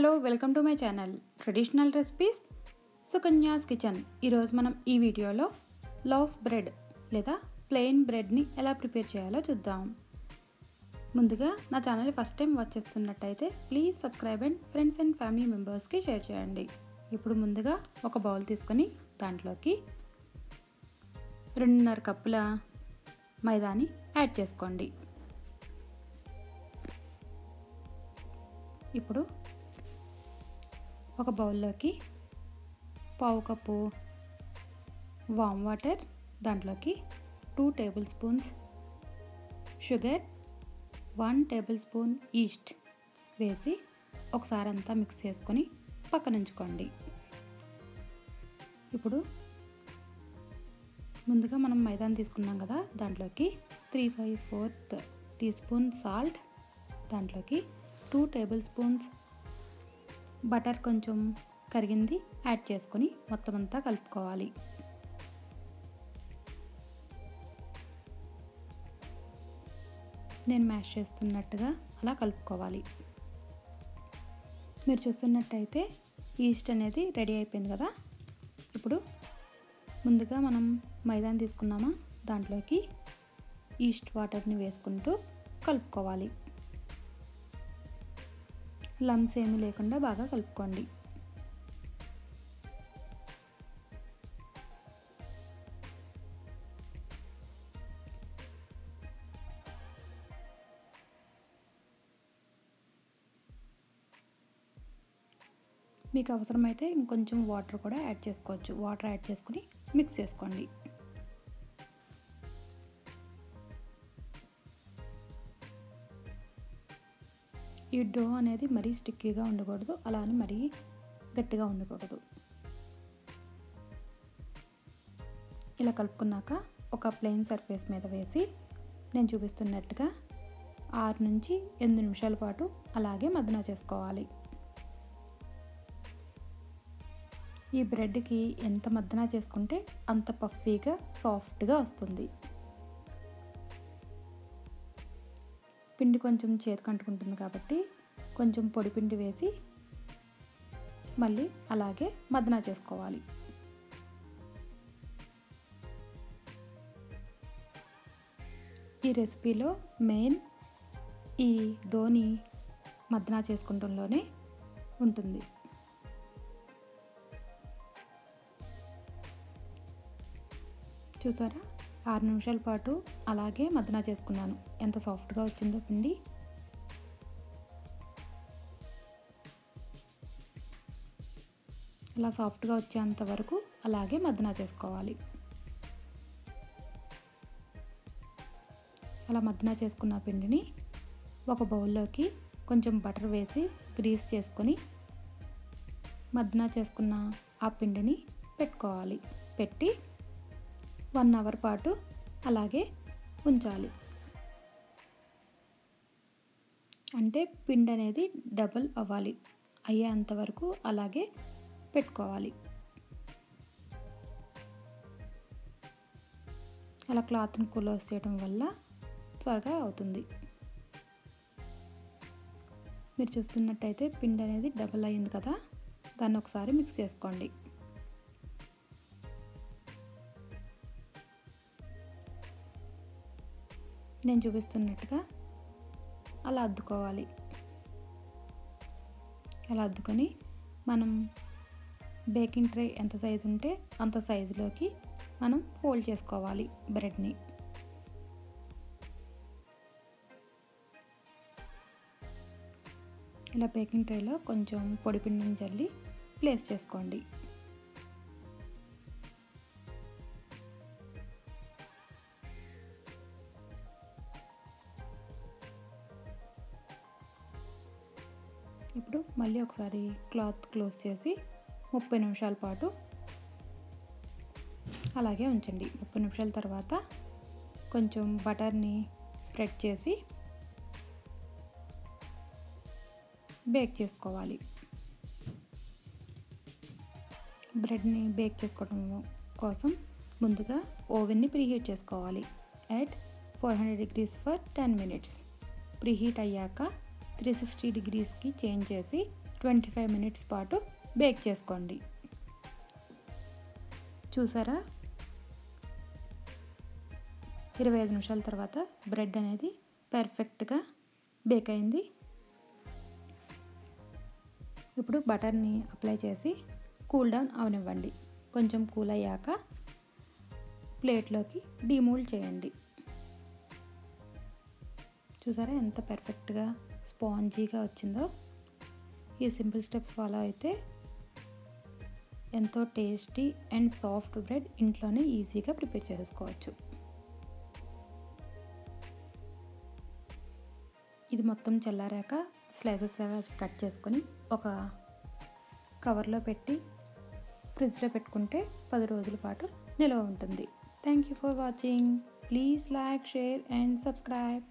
hello welcome to my channel traditional recipes Sukanya's kitchen ఈరోజు మనం ఈ వీడియోలో లోఫ్ బ్రెడ్ లేదా ప్లెయిన్ బ్రెడ్ని ఎలా ప్రిపేర్ చేయాలో చూద్దాం ముందుగా నా ఛానల్ ఫస్ట్ టైం వాచ్ చేస్తున్నట్టయితే please subscribe and friends and family మెంబర్స్కి షేర్ చేయండి ఇప్పుడు ముందుగా ఒక బౌల్ తీసుకొని దాంట్లోకి రెండున్నర కప్పుల మైదాని యాడ్ చేసుకోండి ఇప్పుడు ఒక బౌల్లోకి పావు కప్పు వామ్ వాటర్ దాంట్లోకి two table spoons sugar one table spoon yeast వేసి ఒకసారి అంతా మిక్స్ చేసుకొని పక్కన ఉంచుకోండి ఇప్పుడు ముందుగా మనం మైదాన్ తీసుకున్నాం కదా దాంట్లోకి three five fourth tea spoon salt దాంట్లోకి టూ టేబుల్ స్పూన్స్ బటర్ కొంచెం కరిగింది యాడ్ చేసుకొని మొత్తం అంతా కలుపుకోవాలి నేను మ్యాష్ చేస్తున్నట్టుగా అలా కలుపుకోవాలి మీరు చూస్తున్నట్టయితే ఈస్ట్ అనేది రెడీ అయిపోయింది కదా ఇప్పుడు ముందుగా మనం మైదాన్ తీసుకున్నామా దాంట్లోకి ఈస్ట్ వాటర్ని వేసుకుంటూ కలుపుకోవాలి లమ్స్ ఏమీ లేకుండా బాగా కలుపుకోండి మీకు అవసరమైతే ఇంకొంచెం వాటర్ కూడా యాడ్ చేసుకోవచ్చు వాటర్ యాడ్ చేసుకుని మిక్స్ చేసుకోండి ఈ డో అనేది మరీ స్టిక్కీగా ఉండకూడదు అలా అని మరీ గట్టిగా ఉండకూడదు ఇలా కలుపుకున్నాక ఒక ప్లెయిన్ సర్ఫేస్ మీద వేసి నేను చూపిస్తున్నట్టుగా ఆరు నుంచి ఎనిమిది నిమిషాల పాటు అలాగే మదన చేసుకోవాలి ఈ బ్రెడ్కి ఎంత మద్దన చేసుకుంటే అంత పఫీగా సాఫ్ట్గా వస్తుంది పిండి కొంచెం చేతికి అంటుకుంటుంది కాబట్టి కొంచెం పొడి పిండి వేసి మళ్ళీ అలాగే మదన చేసుకోవాలి ఈ రెసిపీలో మెయిన్ ఈ డోని మదన చేసుకుంటంలోనే ఉంటుంది చూసారా ఆరు నిమిషాల పాటు అలాగే మదన చేసుకున్నాను ఎంత సాఫ్ట్గా వచ్చిందో పిండి ఇలా సాఫ్ట్గా వచ్చేంత వరకు అలాగే మదన చేసుకోవాలి అలా మదన చేసుకున్న పిండిని ఒక బౌల్లోకి కొంచెం బటర్ వేసి గ్రీస్ చేసుకొని మదన చేసుకున్న ఆ పిండిని పెట్టుకోవాలి పెట్టి వన్ అవర్ పాటు అలాగే ఉంచాలి అంటే పిండి అనేది డబుల్ అవ్వాలి అయ్యేంత వరకు అలాగే పెట్టుకోవాలి అలా క్లాత్ని క్లోజ్ చేయడం వల్ల త్వరగా అవుతుంది మీరు చూస్తున్నట్టయితే పిండి అనేది డబుల్ అయింది కదా దాన్ని ఒకసారి మిక్స్ చేసుకోండి నేను చూపిస్తున్నట్టుగా అలా అద్దుకోవాలి అలా అద్దుకొని మనం బేకింగ్ ట్రే ఎంత సైజు ఉంటే అంత సైజులోకి మనం ఫోల్డ్ చేసుకోవాలి బ్రెడ్ని ఇలా బేకింగ్ ట్రేలో కొంచెం పొడి పిండిని చల్లి ప్లేస్ చేసుకోండి ఇప్పుడు మళ్ళీ ఒకసారి క్లాత్ క్లోజ్ చేసి ముప్పై నిమిషాల పాటు అలాగే ఉంచండి ముప్పై నిమిషాల తర్వాత కొంచెం బటర్ని స్ప్రెడ్ చేసి బేక్ చేసుకోవాలి బ్రెడ్ని బేక్ చేసుకోవడం కోసం ముందుగా ఓవెన్ని ప్రీహీట్ చేసుకోవాలి at four hundred degrees for ten minutes preheat అయ్యాక త్రీ సిక్స్టీ డిగ్రీస్కి చేంజ్ చేసి ట్వంటీ ఫైవ్ మినిట్స్ పాటు బేక్ చేసుకోండి చూసారా ఇరవై ఐదు నిమిషాల తర్వాత బ్రెడ్ అనేది పర్ఫెక్ట్గా బేక్ అయింది ఇప్పుడు బటర్ని అప్లై చేసి కూల్ డౌన్ అవనివ్వండి కొంచెం కూల్ అయ్యాక ప్లేట్లోకి డిమూల్డ్ చేయండి చూసారా ఎంత పర్ఫెక్ట్గా స్పాంజీగా వచ్చిందో ఈ సింపుల్ స్టెప్స్ ఫాలో అయితే ఎంతో టేస్టీ అండ్ సాఫ్ట్ బ్రెడ్ ఇంట్లోనే ఈజీగా ప్రిపేర్ చేసుకోవచ్చు ఇది మొత్తం చల్లారాక స్లైసెస్ కట్ చేసుకొని ఒక కవర్లో పెట్టి ఫ్రిడ్జ్లో పెట్టుకుంటే పది రోజుల పాటు నిల్వ ఉంటుంది thank you for watching please like share and subscribe